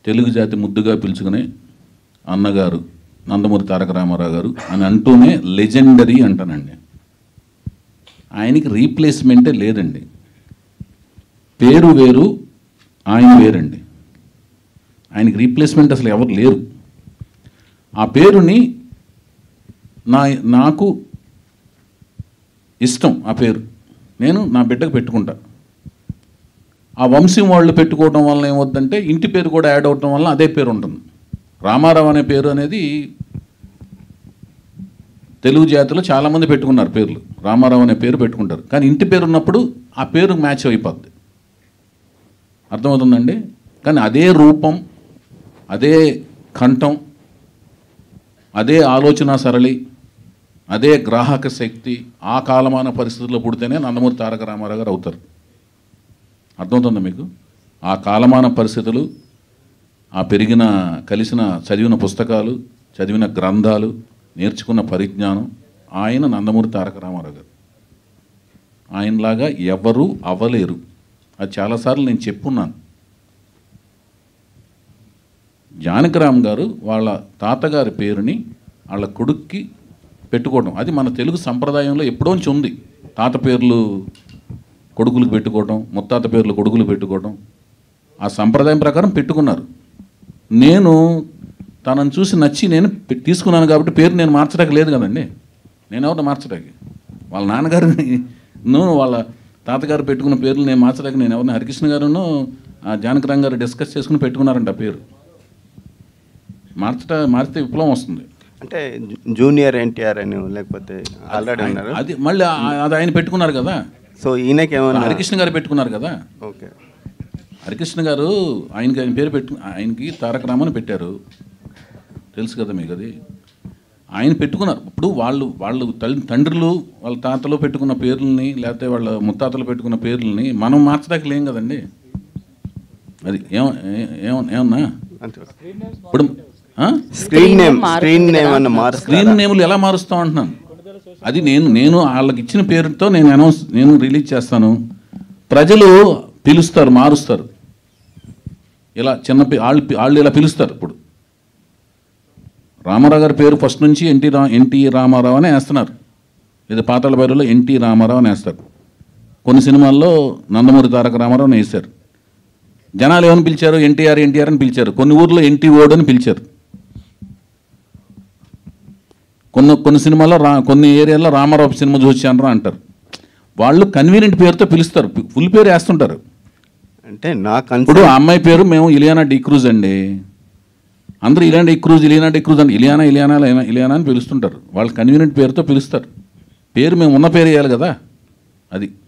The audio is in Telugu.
తెలుగు జాతి ముద్దుగా పిలుచుకునే అన్నగారు నందమూరి తారక రామారావు గారు అని అంటూనే లెజెండరీ అంటానండి ఆయనకి రీప్లేస్మెంటే లేదండి పేరు వేరు ఆయన వేరండి ఆయనకి రీప్లేస్మెంట్ అసలు ఎవరు లేరు ఆ పేరుని నా నాకు ఇష్టం ఆ పేరు నేను నా బిడ్డకు పెట్టుకుంటా ఆ వంశం వాళ్ళు పెట్టుకోవడం వల్ల ఏమవుతుందంటే ఇంటి పేరు కూడా యాడ్ అవడం వల్ల అదే పేరు ఉంటుంది రామారావు అనే పేరు అనేది తెలుగు జాతిలో చాలామంది పెట్టుకున్నారు పేర్లు రామారావు అనే పేరు పెట్టుకుంటారు కానీ ఇంటి పేరు ఉన్నప్పుడు ఆ పేరు మ్యాచ్ అయిపోద్ది అర్థమవుతుందండి కానీ అదే రూపం అదే కంఠం అదే ఆలోచన సరళి అదే గ్రాహక శక్తి ఆ కాలమాన పరిస్థితుల్లో పుడితేనే నందమూరి తారక రామారావు గారు అవుతారు అర్థమవుతుందా మీకు ఆ కాలమాన పరిస్థితులు ఆ పెరిగిన కలిసిన చదివిన పుస్తకాలు చదివిన గ్రంథాలు నేర్చుకున్న పరిజ్ఞానం ఆయన నందమూరి తారక రామారావు గారు ఆయనలాగా ఎవరు అవ్వలేరు అది చాలాసార్లు నేను చెప్పున్నాను జానకిరామ్ గారు వాళ్ళ తాతగారి పేరుని వాళ్ళ కొడుక్కి పెట్టుకోవడం అది మన తెలుగు సంప్రదాయంలో ఎప్పుడోంచి ఉంది తాత పేర్లు కొడుకులకు పెట్టుకోవడం ముత్తాత పేర్లు కొడుకులు పెట్టుకోవడం ఆ సంప్రదాయం ప్రకారం పెట్టుకున్నారు నేను తనను చూసి నచ్చి నేను పె- తీసుకున్నాను కాబట్టి పేరు నేను మార్చడానికి లేదు కదండి నేను ఎవరిని మార్చడానికి వాళ్ళ నాన్నగారిని నువ్వు వాళ్ళ తాతగారు పెట్టుకున్న పేర్లు నేను మార్చడానికి నేను ఎవరిని హరికృష్ణ గారును ఆ జానకిరామ్ గారు డిస్కస్ చేసుకుని పెట్టుకున్నారంట ఆ పేరు మార్చట మారితే విప్లవం వస్తుంది అంటే జూ- జూనియర్ ఎన్టీఆర్ అని లేకపోతే ఆల్రెడీ ఉన్నారు అది మళ్ళీ ఆ- అది ఆయన పెట్టుకున్నారు కదా సో ఈయనకి ఏమన్నా హరికృష్ణ గారు పెట్టుకున్నారు కదా ఓకే హరికృష్ణ గారు ఆయనకి ఆయన పేరు పెట్టు ఆయనకి తారక రామని పెట్టారు తెలుసు కదా మీకు అది ఆయన పెట్టుకున్నారు ఇప్పుడు వాళ్ళు వాళ్ళు తల్లి తండ్రులు వాళ్ళ తాతలు పెట్టుకున్న పేర్లని లేకపోతే వాళ్ళ ముత్తాతలు పెట్టుకున్న పేర్లని మనం మార్చడానికి లేం కదండి అది ఏమ ఏ- ఏమ- ఏమన్నా అంతే ఇప్పుడు ఆ? స్క్రీన్ నేమ్ మారుతుంది స్క్రీన్ నేమ్ కదా. అన్న మారుస్తారా స్క్రీన్ నేములు ఎలా మారుస్తాం అంటున్నాను అది నేను నేను వాళ్ళకి ఇచ్చిన పేరుతో నేను అనౌన్స్ నేను రిలీజ్ చేస్తాను ప్రజలు పిలుస్తారు మారుస్తారు ఇలా చిన్న పి- వాళ్ళు పి- వాళ్ళు ఇలా పిలుస్తారు ఇప్పుడు రామారావు గారి పేరు ఫస్ట్ నుంచి ఎన్టీ రా ఎన్టీ రామారావు అని వేస్తున్నారు ఇది పాతాళ భైరవలో ఎన్టీ రామారావు అని వేస్తారు కొన్ని సినిమాల్లో నందమూరి తారక రామారావు అని వేశారు జనాలు ఏమని పిలిచారు ఎన్టీఆర్ ఎన్టీఆర్ అని పిలిచారు కొన్ని ఊర్లో ఎన్టీ ఓడ్ అని పిలిచారు కొన్ని కొన్ని సినిమాల్లో రా కొన్ని ఏరియాల్లో రామారావు సినిమా చూసానరా అంటారు వాళ్ళు కన్వీనియంట్ పేరుతో పిలుస్తారు ఫుల్ పేరు వేస్తుంటారు అంటే నా ఇప్పుడు కన్సర్న్ ఆ అమ్మాయి పేరు మేము ఇలియానా డిక్రూజ్ అండి అందరూ ఇలియానా డిక్రూజ్ ఇలియానా డిక్రూజ్ అని ఇలియానా ఇలియానా ఇలియానా- ఇలియానా అని పిలుస్తుంటారు వాళ్ళు కన్వీనియంట్ పేరుతో పిలుస్తారు పేరు మేము ఉన్న పేరు వేయాలి కదా అది